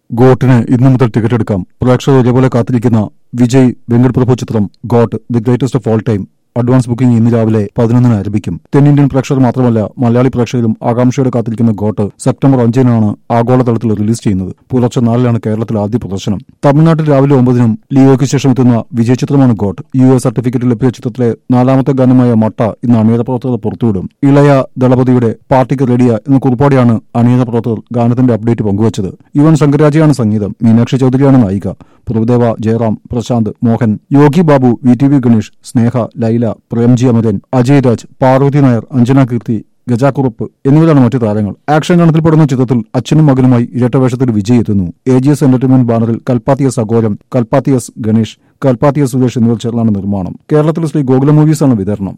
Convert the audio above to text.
ഗോട്ടിന് ഇന്നു മുതൽ ടിക്കറ്റ് എടുക്കാം പ്രേക്ഷകർ ഒരേപോലെ കാത്തിരിക്കുന്ന വിജയ് വെങ്കട് പ്രഭു ചിത്രം GOAT the greatest of all time advance booking ഇന്ന് രാവിലെ പതിനൊന്നിന് ആരംഭിക്കും തെന്നിന്ത്യൻ പ്രേക്ഷകർ മാത്രമല്ല മലയാളി പ്രേക്ഷകരും ആകാംക്ഷയോടെ കാത്തിരിക്കുന്ന ഗോട്ട് സെപ്റ്റംബർ അഞ്ചിനാണ് ആഗോളതലത്തിൽ റിലീസ് ചെയ്യുന്നത് പുലർച്ചെ നാലിലാണ് കേരളത്തിൽ ആദ്യ പ്രദർശനം തമിഴ്നാട്ടിൽ രാവിലെ ഒമ്പതിനും ലിയോയ്ക്ക് ശേഷം എത്തുന്ന വിജയ് ചിത്രമാണ് ഗോട്ട് യു എ സർട്ടിഫിക്കറ്റ് ലഭിച്ച ചിത്രത്തിലെ നാലാമത്തെ ഗാനമായ മട്ട ഇന്ന് അണിയറ പ്രവർത്തകർ പുറത്തുവിടും ഇളയ ദളപതിയുടെ പാർട്ടിക്ക് റെഡിയ എന്ന കുറിപ്പോടെയാണ് അണിയറ പ്രവർത്തകർ ഗാനത്തിന്റെ അപ്ഡേറ്റ് പങ്കുവച്ചത് യുവൻ ശങ്കരാജയാണ് സംഗീതം മീനാക്ഷി ചൗധരിയാണ് നായിക Prabhudeva Jayaram Prashanth Mohan Yogi Babu V T V Ganesh Sneha Laila Premgi Amaran Ajay Raj Parvathy Nair Anjana Keerthy ഗജാക്കുറുപ്പ് എന്നിവരാണ് മറ്റു താരങ്ങൾ ആക്ഷൻ ഗണത്തിൽപ്പെടുന്ന ചിത്രത്തിൽ അച്ഛനും മകനുമായി ഇരട്ടവേഷത്തിൽ വിജയ് എത്തുന്നു എ ജി എസ് എന്റർടൈൻമെന്റ് ബാനറിൽ കൽപ്പാത്തിയസ് അഘോരം കൽപ്പാത്തിയസ് ഗണേഷ് കൽപ്പാത്തിയസ് സുരേഷ് എന്നിവർ ചേർന്നാണ് നിർമ്മാണം കേരളത്തിൽ ശ്രീ ഗോകുല മൂവീസാണ് വിതരണം